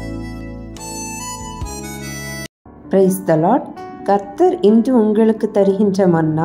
praise the Lord கர்த்தர் இன்று உங்களுக்கு தருகின்ற மன்னா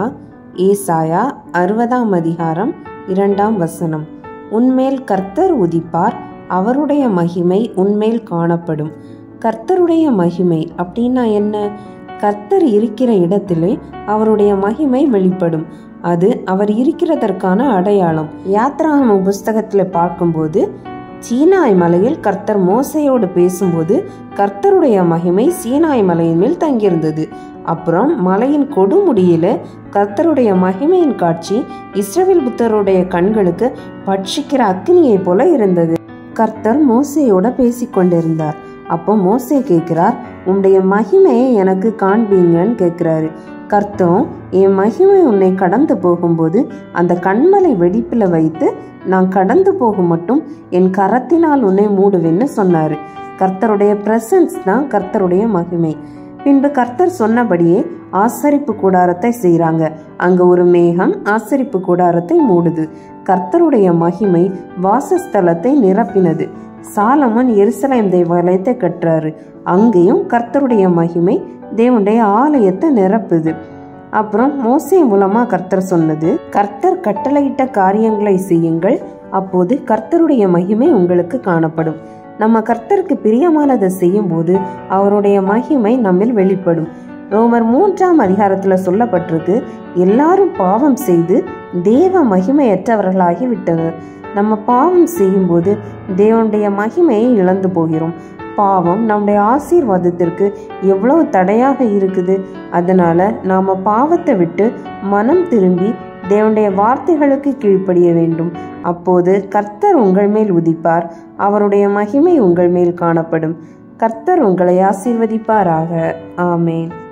ஏசாயா அறுபதாம் அதிகாரம் இரண்டாம் வசனம் உன்மேல் கர்த்தர் உதிப்பார் அவருடைய மகிமை உன்மேல் காணப்படும் கர்த்தருடைய மகிமை அப்படின்னா என்ன கர்த்தர் இருக்கிற இடத்திலே அவருடைய மகிமை வெளிப்படும் அது அவர் இருக்கிறதற்கான அடையாளம் யாத்ராகம புஸ்தகத்தில் பார்க்கும்போது சீனாய் மலையில் கர்த்தர் மோசையோடு பேசும்போது கர்த்தருடைய மகிமை சீனாய் மலையின் மேல் தங்கியிருந்தது அப்புறம் மலையின் கொடுமுடியில கர்த்தருடைய மகிமையின் காட்சி இஸ்ரவேல் புத்தருடைய கண்களுக்கு பட்சிக்கிற அக்னியை போல இருந்தது கர்த்தர் மோசையோட பேசிக்கொண்டிருந்தார் அப்போ மோசே கேட்கிறார் உன்னுடைய மகிமையை எனக்கு காண்பீங்கன்னு கேட்கிறாரு கர்த்தரும் என் மகிமை உன்னை கடந்து போகும்போது அந்த கண்மலை வெடிப்பில் வைத்து நான் கடந்து போகும் மட்டும் என் கரத்தினால் உன்னை மூடுவேன்னு சொன்னாரு கர்த்தருடைய பிரசன்ஸ் தான் கர்த்தருடைய மகிமை பின்பு கர்த்தர் சொன்னபடியே ஆசரிப்பு கூடாரத்தை செய்கிறாங்க அங்க ஒரு மேகம் ஆசரிப்பு கூடாரத்தை மூடுது கர்த்தருடைய மகிமை வாசஸ்தலத்தை நிரப்பினது சாலமன் எருசலேம் தேவாலயத்தை கட்டுறாரு அங்கேயும் கர்த்தருடைய மகிமை தேவனுடைய ஆலயத்தை நிரப்புது அப்புறம் மோசே மூலமா கர்த்தர் சொன்னது கர்த்தர் கட்டளையிட்ட காரியங்களை செய்யுங்கள் அப்போது கர்த்தருடைய மகிமை உங்களுக்கு காணப்படும் நம்ம கர்த்தருக்கு பிரியமானதை செய்யும் போது அவருடைய மகிமை நம்மில் வெளிப்படும் ரோமர் மூன்றாம் அதிகாரத்துல சொல்லப்பட்டிருக்கு எல்லாரும் பாவம் செய்து தேவ மகிமையற்றவர்களாகி விட்டனர் நம்ம பாவம் செய்யும்போது தேவனுடைய மகிமையை இழந்து போகிறோம் பாவம் நம்முடைய ஆசீர்வாதத்திற்கு எவ்வளவு தடையாக இருக்குது அதனால நாம பாவத்தை விட்டு மனம் திரும்பி தேவனுடைய வார்த்தைகளுக்கு கீழ்ப்படிய வேண்டும் அப்போது கர்த்தர் உங்கள் மேல் உதிப்பார் அவருடைய மகிமை உங்கள் மேல் காணப்படும் கர்த்தர் உங்களை ஆசீர்வதிப்பாராக ஆமேன்